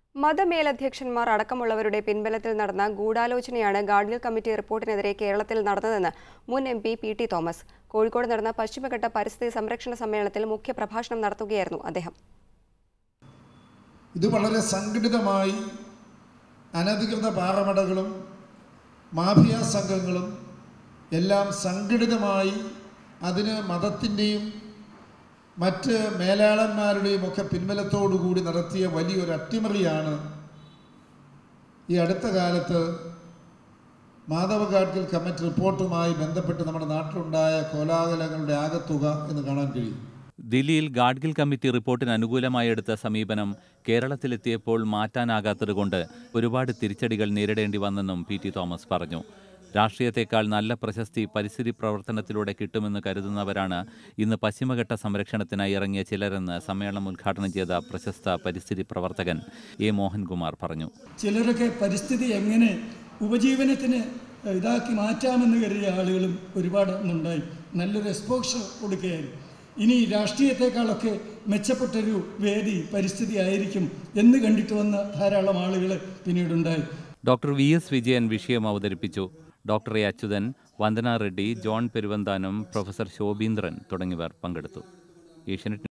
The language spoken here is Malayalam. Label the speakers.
Speaker 1: മതമേലധ്യക്ഷന്മാർ അടക്കമുള്ളവരുടെ പിൻബലത്തിൽ നടന്ന ഗൂഢാലോചനയാണ് ഗാർഡിയൽ കമ്മിറ്റി റിപ്പോർട്ടിനെതിരെ കേരളത്തിൽ നടന്നതെന്ന് മുൻ M P P T Thomas Kozhikode നടന്ന പശ്ചിമഘട്ട പരിസ്ഥിതി സംരക്ഷണ സമ്മേളനത്തിൽ മുഖ്യപ്രഭാഷണം നടത്തുകയായിരുന്നു അദ്ദേഹം
Speaker 2: ഇത് വളരെ സംഘടിതമായി അനധികൃത പാറമടകളും മാഫിയ സംഘങ്ങളും എല്ലാം സംഘടിതമായി അതിന് മതത്തിൻ്റെയും മറ്റ് മേലാളന്മാരുടെയും ഒക്കെ പിൻബലത്തോടുകൂടി നടത്തിയ വലിയൊരു അട്ടിമറിയാണ് ഈ അടുത്ത കാലത്ത് മാധവഗാഡ്ഗിൽ കമ്മിറ്റി റിപ്പോർട്ടുമായി ബന്ധപ്പെട്ട് നമ്മുടെ നാട്ടിലുണ്ടായ കോലാഹലങ്ങളുടെ ആകത്തുക എന്ന് കാണാൻ കഴിയും
Speaker 3: ദില്ലിയിൽ ഗാഡ്ഗിൽ കമ്മിറ്റി റിപ്പോർട്ടിന് അനുകൂലമായി എടുത്ത സമീപനം കേരളത്തിലെത്തിയപ്പോൾ മാറ്റാനാകാത്തതുകൊണ്ട് ഒരുപാട് തിരിച്ചടികൾ നേരിടേണ്ടി വന്നെന്നും പി ടി തോമസ് പറഞ്ഞു രാഷ്ട്രീയത്തെക്കാൾ നല്ല പ്രശസ്തി പരിസ്ഥിതി പ്രവർത്തനത്തിലൂടെ കിട്ടുമെന്ന് കരുതുന്നവരാണ് ഇന്ന് പശ്ചിമഘട്ട സംരക്ഷണത്തിനായി ഇറങ്ങിയ ചിലരെന്ന് സമ്മേളനം ഉദ്ഘാടനം ചെയ്ത പ്രശസ്ത പരിസ്ഥിതി പ്രവർത്തകൻ എ മോഹൻകുമാർ പറഞ്ഞു
Speaker 4: ചിലരൊക്കെ പരിസ്ഥിതി എങ്ങനെ ഉപജീവനത്തിന് ഇതാക്കി മാറ്റാമെന്ന് കരുതിയ ആളുകളും ഒരുപാട് ഉണ്ടായി നല്ലൊരു എക്സ്പോഷർ കൊടുക്കുകയായിരുന്നു ഇനി രാഷ്ട്രീയത്തെക്കാളൊക്കെ മെച്ചപ്പെട്ടൊരു വേദി പരിസ്ഥിതി ആയിരിക്കും എന്ന് കണ്ടിട്ട് വന്ന ധാരാളം ആളുകൾ പിന്നീടുണ്ടായി
Speaker 3: ഡോക്ടർ വി എസ് വിജയൻ വിഷയം അവതരിപ്പിച്ചു doctor A Achuthan Vandana Reddy John Peruvanthanam professor Sobhindran തുടങ്ങിയവർ പങ്കെടുത്തു ഏഷ്യനെറ്റ്